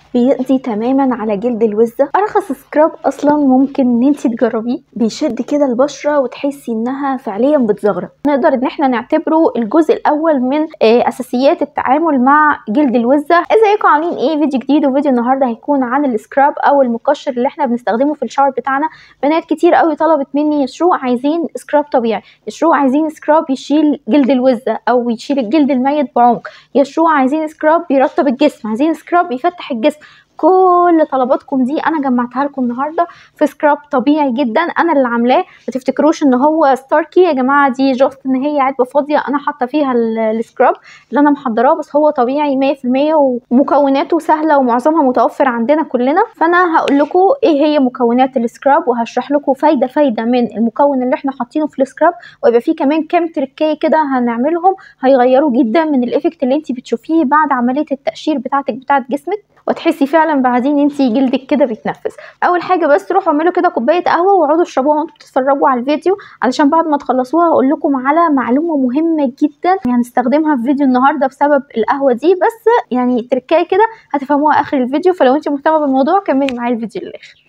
بيقضي تماما على جلد الوزة ارخص سكراب اصلا ممكن ان انت تجربيه بيشد كده البشرة وتحسي انها فعليا بتزغرط نقدر ان احنا نعتبره الجزء الاول من آه، اساسيات التعامل مع جلد الوزة ازيكم عاملين ايه فيديو جديد وفيديو النهارده هيكون عن السكراب او المقشر اللي احنا بنستخدمه في الشاور بتاعنا بنات كتير قوي طلبت مني يشروق عايزين سكراب طبيعي يشروق عايزين سكراب يشيل جلد الوزة او يشيل الجلد الميت بعمق يشروق عايزين سكراب بيرطب الجسم عايزين سكراب يفتح الجسم كل طلباتكم دي انا جمعتها لكم النهارده في سكراب طبيعي جدا انا اللي عاملاه ما تفتكروش ان هو ستاركي يا جماعه دي جاست ان هي علبه فاضيه انا حاطه فيها ال- السكراب اللي انا محضراه بس هو طبيعي 100% ومكوناته سهله ومعظمها متوفر عندنا كلنا فانا هقول لكم ايه هي مكونات السكراب وهشرح لكم فايده فايده من المكون اللي احنا حاطينه في السكراب ويبقى فيه كمان كام تركايه كده هنعملهم هيغيروا جدا من الايفكت اللي انت بتشوفيه بعد عمليه التقشير بتاعتك بتاعت جسمك وتحسي فعلا بعدين انت جلدك كده بيتنفس اول حاجه بس روحوا اعملوا كده كوبايه قهوه واقعدوا اشربوها وانتوا بتتفرجوا على الفيديو علشان بعد ما تخلصوها هقول لكم على معلومه مهمه جدا هنستخدمها في فيديو النهارده بسبب القهوه دي بس يعني تركايه كده هتفهموها اخر الفيديو فلو انت مهتمه بالموضوع كملي معايا الفيديو للاخر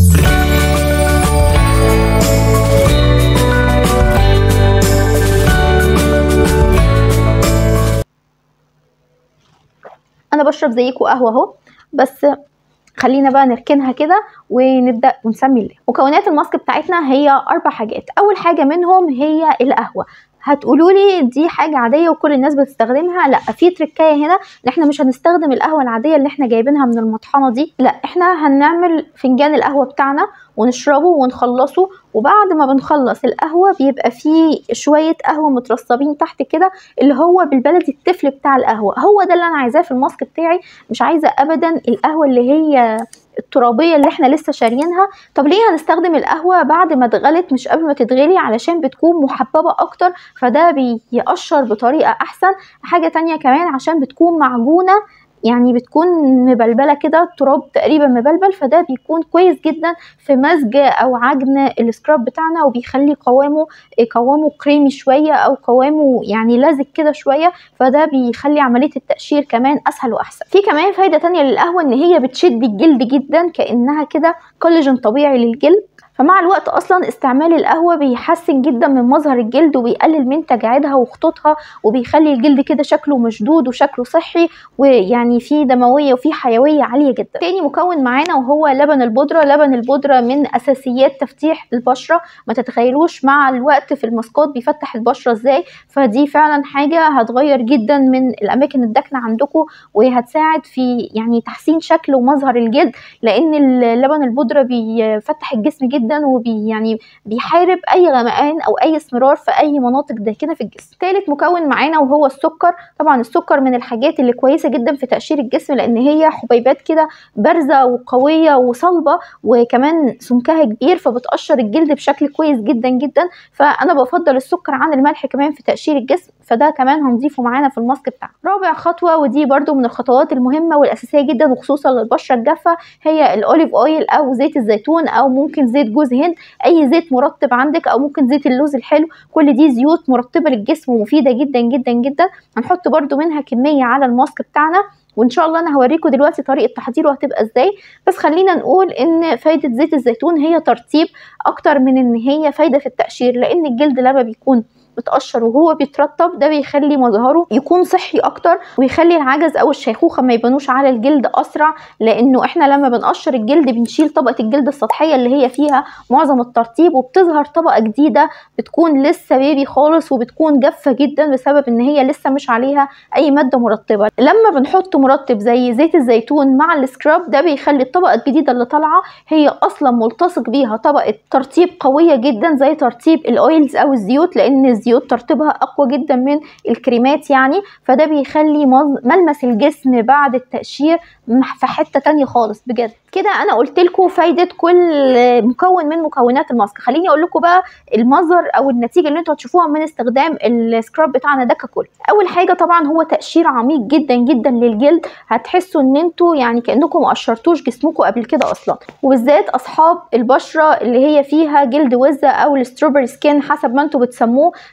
انا بشرب زيكم قهوه اهو بس خلينا بقى نركنها كده ونبدا ونسمي الله مكونات الماسك بتاعتنا هي اربع حاجات اول حاجه منهم هي القهوه هتقولوا لي دي حاجه عاديه وكل الناس بتستخدمها لا في تركايه هنا ان احنا مش هنستخدم القهوه العاديه اللي احنا جايبينها من المطحنه دي لا احنا هنعمل فنجان القهوه بتاعنا ونشربه ونخلصه وبعد ما بنخلص القهوه بيبقى فيه شويه قهوه مترصبين تحت كده اللي هو بالبلدي التفل بتاع القهوه هو ده اللي انا عايزاه في الماسك بتاعي مش عايزه ابدا القهوه اللي هي الترابيه اللي احنا لسه شاريينها طب ليه هنستخدم القهوه بعد ما اتغلت مش قبل ما تتغلي علشان بتكون محببه اكتر فده بيقشر بطريقه احسن حاجه تانية كمان عشان بتكون معجونه يعني بتكون مبلبله كده التراب تقريبا مبلبل فده بيكون كويس جدا في مزج او عجن السكراب بتاعنا وبيخلي قوامه قوامه كريمي شويه او قوامه يعني لازق كده شويه فده بيخلي عمليه التقشير كمان اسهل واحسن في كمان فايده تانية للقهوه ان هي بتشد الجلد جدا كانها كده كولاجين طبيعي للجلد فمع الوقت اصلا استعمال القهوه بيحسن جدا من مظهر الجلد وبيقلل من تجاعيدها وخطوطها وبيخلي الجلد كده شكله مشدود وشكله صحي ويعني فيه دمويه وفيه حيويه عاليه جدا تاني مكون معانا وهو لبن البودره لبن البودره من اساسيات تفتيح البشره ما تتخيلوش مع الوقت في الماسكات بيفتح البشره ازاي فدي فعلا حاجه هتغير جدا من الاماكن الداكنه عندكم وهتساعد في يعني تحسين شكل ومظهر الجلد لان اللبن البودره بيفتح الجسم جدا جدا وبي يعني بيحارب اي غمقان او اي اسمرار في اي مناطق داكنه في الجسم ثالث مكون معانا وهو السكر طبعا السكر من الحاجات اللي كويسه جدا في تقشير الجسم لان هي حبيبات كده بارزه وقويه وصلبه وكمان سمكها كبير فبتقشر الجلد بشكل كويس جدا جدا فانا بفضل السكر عن الملح كمان في تقشير الجسم فده كمان هنضيفه معانا في الماسك بتاعنا رابع خطوه ودي برده من الخطوات المهمه والاساسيه جدا وخصوصا للبشره الجافه هي الاوليف اويل او زيت الزيتون او ممكن زيت جوز هند اي زيت مرطب عندك او ممكن زيت اللوز الحلو كل دي زيوت مرطبه للجسم ومفيده جدا جدا جدا هنحط برده منها كميه على الماسك بتاعنا وان شاء الله انا هوريكم دلوقتي طريقه تحضيره هتبقى ازاي بس خلينا نقول ان فايده زيت الزيتون هي ترطيب اكتر من ان هي فايده في التقشير لان الجلد لما بيكون متقشر وهو بيترطب ده بيخلي مظهره يكون صحي اكتر ويخلي العجز او الشيخوخه ما يبانوش على الجلد اسرع لانه احنا لما بنقشر الجلد بنشيل طبقه الجلد السطحيه اللي هي فيها معظم الترطيب وبتظهر طبقه جديده بتكون لسه بيبي خالص وبتكون جافه جدا بسبب ان هي لسه مش عليها اي ماده مرطبه لما بنحط مرطب زي زيت الزيتون مع السكراب ده بيخلي الطبقه الجديده اللي طالعه هي اصلا ملتصق بيها طبقه ترطيب قويه جدا زي ترطيب الاويلز او الزيوت لان الزيوت ترطيبها اقوى جدا من الكريمات يعني فده بيخلي ملمس الجسم بعد التقشير في حته تانية خالص بجد كده انا قلت لكم فايده كل مكون من مكونات الماسك خليني اقول لكم بقى المظهر او النتيجه اللي انتوا هتشوفوها من استخدام السكراب بتاعنا ده ككل اول حاجه طبعا هو تقشير عميق جدا جدا للجلد هتحسوا ان انتوا يعني كانكم ما قشرتوش جسمكم قبل كده اصلا وبالذات اصحاب البشره اللي هي فيها جلد وزه او الستروبري سكين حسب ما انتوا بتسموه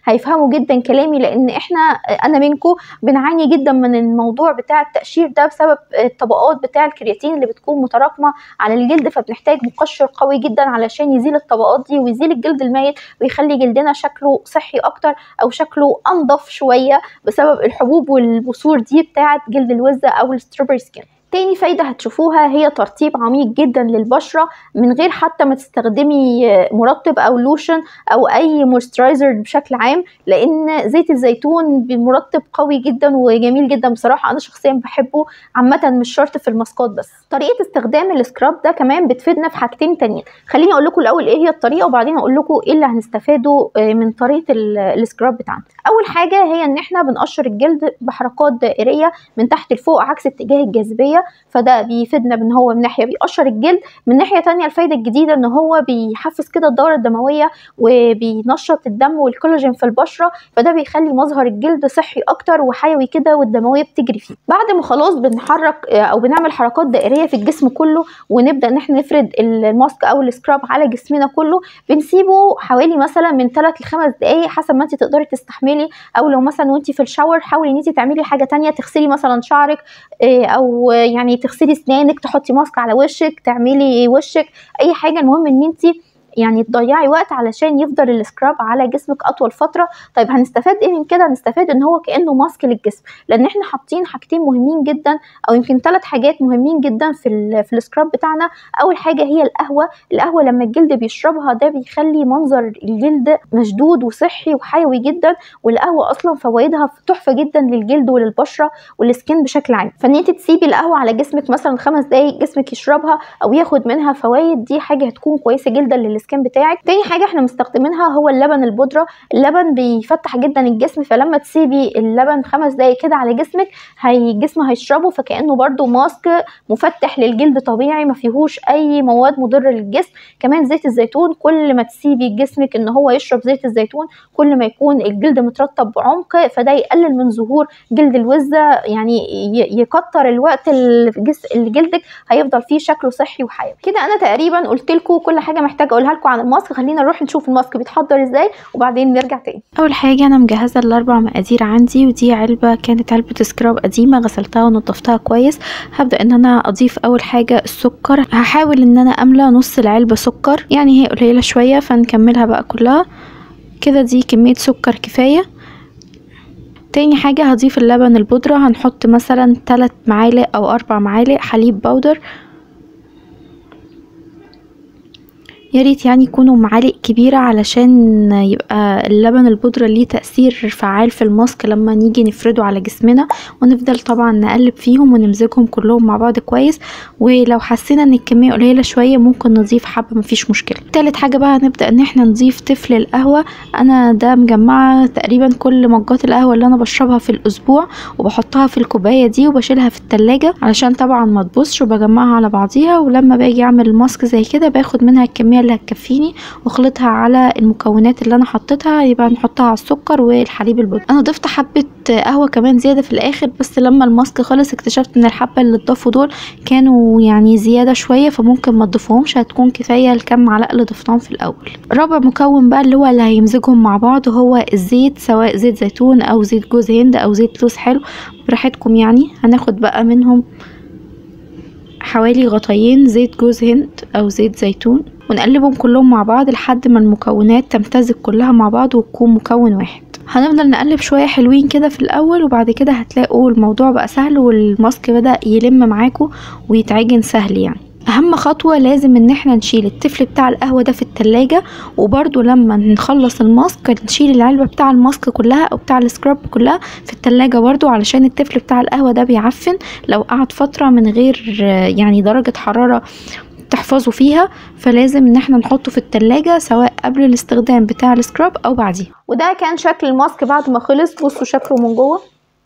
هيفهموا جدا كلامي لان احنا انا منكم بنعاني جدا من الموضوع بتاع التقشير ده بسبب الطبقات بتاع الكرياتين اللي بتكون متراكمه على الجلد فبنحتاج مقشر قوي جدا علشان يزيل الطبقات دي ويزيل الجلد الميت ويخلي جلدنا شكله صحي اكتر او شكله انضف شويه بسبب الحبوب والبثور دي بتاعه جلد الوزه او الستروبري سكين تاني فايدة هتشوفوها هي ترطيب عميق جدا للبشرة من غير حتى ما تستخدمي مرطب او لوشن او اي مويسترايزر بشكل عام لان زيت الزيتون مرطب قوي جدا وجميل جدا بصراحة انا شخصيا بحبه عامة مش شرط في الماسكات بس طريقة استخدام السكراب ده كمان بتفيدنا في حاجتين تانيين خليني اقول لكم الاول ايه هي الطريقة وبعدين اقول لكم ايه اللي هنستفاده من طريقة السكراب بتاعنا اول حاجة هي ان احنا بنقشر الجلد بحركات دائرية من تحت لفوق عكس اتجاه الجاذبية فده بيفيدنا بان هو من ناحيه بيقشر الجلد من ناحيه تانية الفايده الجديده ان هو بيحفز كده الدوره الدمويه وبينشط الدم والكولاجين في البشره فده بيخلي مظهر الجلد صحي اكتر وحيوي كده والدمويه بتجري فيه بعد ما خلاص بنحرك او بنعمل حركات دائريه في الجسم كله ونبدا ان احنا نفرد الماسك او السكراب على جسمنا كله بنسيبه حوالي مثلا من 3 ل 5 دقائق حسب ما انت تقدري تستحملي او لو مثلا وانت في الشاور حاولي ان انت تعملي حاجه تانية تغسلي مثلا شعرك او يعني تغسلي اسنانك تحطي ماسك على وشك تعملي وشك اي حاجه المهم ان انت يعني تضيعي وقت علشان يفضل السكراب على جسمك اطول فتره طيب هنستفاد ايه من كده هنستفاد ان هو كانه ماسك للجسم لان احنا حاطين حاجتين مهمين جدا او يمكن ثلاث حاجات مهمين جدا في في السكراب بتاعنا اول حاجه هي القهوه القهوه لما الجلد بيشربها ده بيخلي منظر الجلد مشدود وصحي وحيوي جدا والقهوه اصلا فوائدها تحفه جدا للجلد وللبشره والسكين بشكل عام فان انت تسيبي القهوه على جسمك مثلا خمس دقايق جسمك يشربها او ياخد منها فوائد دي حاجه هتكون كويسه جدا للسكين السكين بتاعك تاني حاجه احنا مستخدمينها هو اللبن البودره اللبن بيفتح جدا الجسم فلما تسيبي اللبن خمس دقايق كده على جسمك هي الجسم هيشربه فكانه برده ماسك مفتح للجلد طبيعي ما فيهوش اي مواد مضره للجسم كمان زيت الزيتون كل ما تسيبي جسمك ان هو يشرب زيت الزيتون كل ما يكون الجلد مترطب بعمق فده يقلل من ظهور جلد الوزه يعني يكتر الوقت اللي جلدك هيفضل فيه شكله صحي وحيوي كده انا تقريبا قلت لكم كل حاجه محتاجه اقولها لكم عن الماسك خلينا نروح نشوف الماسك بيتحضر ازاي وبعدين نرجع تاني اول حاجه انا مجهزه الاربع مقادير عندي ودي علبه كانت علبه سكراب قديمه غسلتها ونضفتها كويس هبدا ان انا اضيف اول حاجه السكر هحاول ان انا املى نص العلبه سكر يعني هي قليله شويه فنكملها بقى كلها كده دي كميه سكر كفايه تاني حاجة هضيف اللبن البودرة هنحط مثلا تلات معالق أو أربع معالق حليب بودر يا ريت يعني يكونوا معالق كبيرة علشان يبقى اللبن البودرة ليه تأثير فعال في الماسك لما نيجي نفرده على جسمنا ونفضل طبعا نقلب فيهم ونمزجهم كلهم مع بعض كويس ولو حسينا ان الكمية قليلة شوية ممكن نضيف حبة مفيش مشكلة تالت حاجة بقى هنبدأ ان احنا نضيف تفل القهوة انا ده مجمعة تقريبا كل مجات القهوة اللي انا بشربها في الاسبوع وبحطها في الكوباية دي وبشيلها في التلاجة علشان طبعا ما تبصش وبجمعها على بعضيها ولما باجي اعمل ماسك زي كده باخد منها الكمية اللي هتكفيني واخلطها على المكونات اللي انا حطيتها يبقى نحطها على السكر والحليب البودر انا ضفت حبه قهوه كمان زياده في الاخر بس لما الماسك خلص اكتشفت ان الحبه اللي اتضافوا دول كانوا يعني زياده شويه فممكن ما تضيفوهمش هتكون كفايه الكم معلقه اللي ضفناهم في الاول رابع مكون بقى اللي هو اللي هيمزجهم مع بعض هو الزيت سواء زيت زيتون او زيت جوز هند او زيت لوز حلو براحتكم يعني هناخد بقى منهم حوالي غطيين زيت جوز هند او زيت زيتون ونقلبهم كلهم مع بعض لحد ما المكونات تمتزج كلها مع بعض وتكون مكون واحد هنفضل نقلب شوية حلوين كده في الأول وبعد كده هتلاقوا الموضوع بقى سهل والماسك بدأ يلم معاكم ويتعجن سهل يعني اهم خطوة لازم ان احنا نشيل التفل بتاع القهوة ده في التلاجة وبرده لما نخلص الماسك نشيل العلبة بتاع الماسك كلها او بتاع السكراب كلها في التلاجة برده علشان التفل بتاع القهوة ده بيعفن لو قعد فترة من غير يعني درجة حرارة تحفظوا فيها فلازم ان احنا نحطه في التلاجة سواء قبل الاستخدام بتاع السكراب او بعديه وده كان شكل الماسك بعد ما خلص بصوا شكله من جوه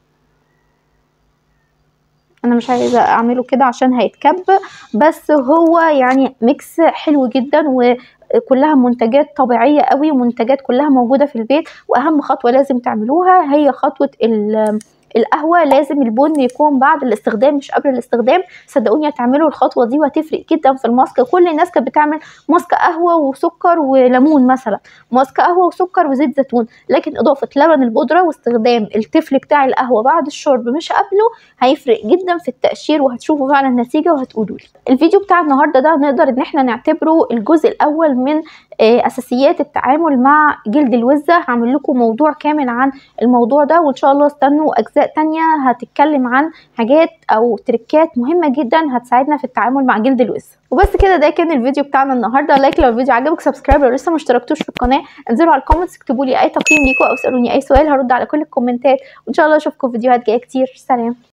انا مش عايزه اعمله كده عشان هيتكب بس هو يعني ميكس حلو جدا وكلها منتجات طبيعيه قوي ومنتجات كلها موجوده في البيت واهم خطوه لازم تعملوها هي خطوه القهوه لازم البن يكون بعد الاستخدام مش قبل الاستخدام صدقوني هتعملوا الخطوه دي وهتفرق جدا في الماسك كل الناس كانت بتعمل ماسك قهوه وسكر وليمون مثلا ماسك قهوه وسكر وزيت زيتون لكن اضافه لبن البودره واستخدام التفل بتاع القهوه بعد الشرب مش قبله هيفرق جدا في التقشير وهتشوفوا فعلا النتيجه وهتقولوا لي الفيديو بتاع النهارده ده نقدر ان احنا نعتبره الجزء الاول من اساسيات التعامل مع جلد الوزه هعمل لكم موضوع كامل عن الموضوع ده وان شاء الله استنوا اجزاء تانية هتتكلم عن حاجات او تريكات مهمه جدا هتساعدنا في التعامل مع جلد الوزه وبس كده ده كان الفيديو بتاعنا النهارده لايك لو الفيديو عجبك سبسكرايب لو لسه ما اشتركتوش في القناه انزلوا على الكومنتس اكتبوا لي اي تقييم ليكم او اسالوني اي سؤال هرد على كل الكومنتات وان شاء الله اشوفكم فيديوهات جايه كتير سلام